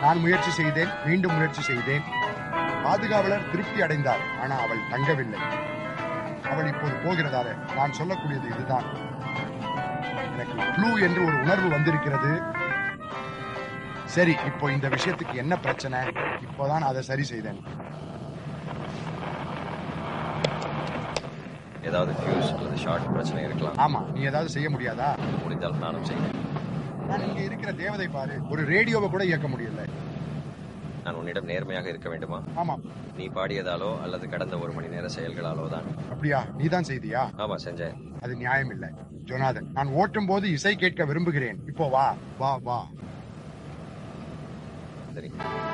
நான் முயற்சி செய்தேன் மீண்டும் முயற்சி செய்தேன் பாதுகாவலர் திருப்தி அடைந்தார் ஆனா அவள் தங்கவில்லை அவள் இப்போது போகிறதால நான் சொல்லக்கூடியது இதுதான் எனக்கு ஃப்ளூ என்று ஒரு உணர்வு வந்திருக்கிறது சரி இப்போ இந்த விஷயத்துக்கு என்ன பிரச்சனை இப்போதான் அதை சரி செய்தேன் ஏதாவது ஃபியூஸ் அல்லது ஷார்ட் பிரச்சனை இருக்கலாம் ஆமா நீ ஏதாவது செய்ய முடியாதா முடிந்தால் நானும் செய்கிறேன் நான் இங்க இருக்கிற தேவதை பாரு ஒரு ரேடியோவை கூட இயக்க முடியல நான் உன்னிடம் நேர்மையாக இருக்க வேண்டுமா ஆமா நீ பாடியதாலோ அல்லது கடந்த ஒரு மணி நேர செயல்களாலோ தான் அப்படியா நீதான் செய்தியா ஆமா செஞ்சேன் அது நியாயம் இல்ல ஜொனாதன் நான் ஓட்டும் போது இசை கேட்க விரும்புகிறேன் இப்போ வா வா வா சரி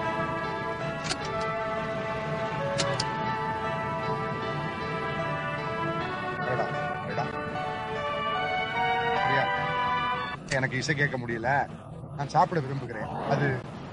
அடடா, அடடா. அப்படியா? எனக்கு இசை கேட்க முடியல நான் சாப்பிட விரும்புகிறேன் அது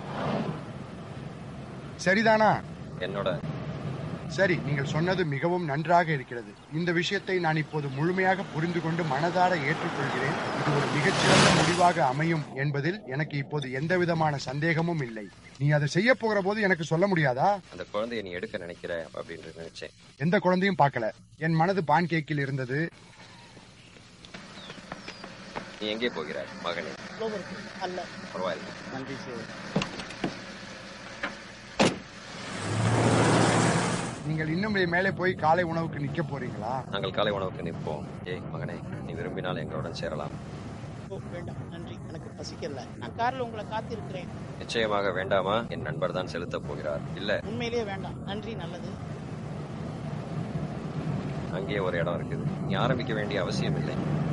சரிதானா என்னோட சரி நீங்கள் சொன்னது மிகவும் நன்றாக இருக்கிறது இந்த விஷயத்தை நான் இப்போது முழுமையாக புரிந்து கொண்டு மனதார ஏற்றுக்கொள்கிறேன் இது ஒரு மிகச்சிறந்த முடிவாக அமையும் என்பதில் எனக்கு இப்போது எந்த விதமான சந்தேகமும் இல்லை நீ அதை செய்ய போகிற போது எனக்கு சொல்ல முடியாதா அந்த குழந்தையை நீ எடுக்க நினைக்கிற அப்படின்னு நினைச்சேன் எந்த குழந்தையும் பார்க்கல என் மனது பான் கேக்கில் இருந்தது நீ எங்கே போகிறாய் மகனே லோகருக்கு அல்ல பரவாயில்லை நன்றி சார் நீங்கள் இன்னும் மேலே போய் காலை உணவுக்கு நிக்க போறீங்களா நாங்கள் காலை உணவுக்கு நிற்போம் ஏய் மகனே நீ விரும்பினால் எங்களுடன் சேரலாம் ஓ வேண்டாம் நன்றி எனக்கு பசிக்கல நான் கார்ல உங்களை காத்திருக்கிறேன் நிச்சயமாக வேண்டாமா என் நண்பர் தான் செலுத்தப் போகிறார் இல்ல உண்மையிலேயே வேண்டாம் நன்றி நல்லது அங்கேயே ஒரு இடம் இருக்குது நீ ஆரம்பிக்க வேண்டிய அவசியம் இல்லை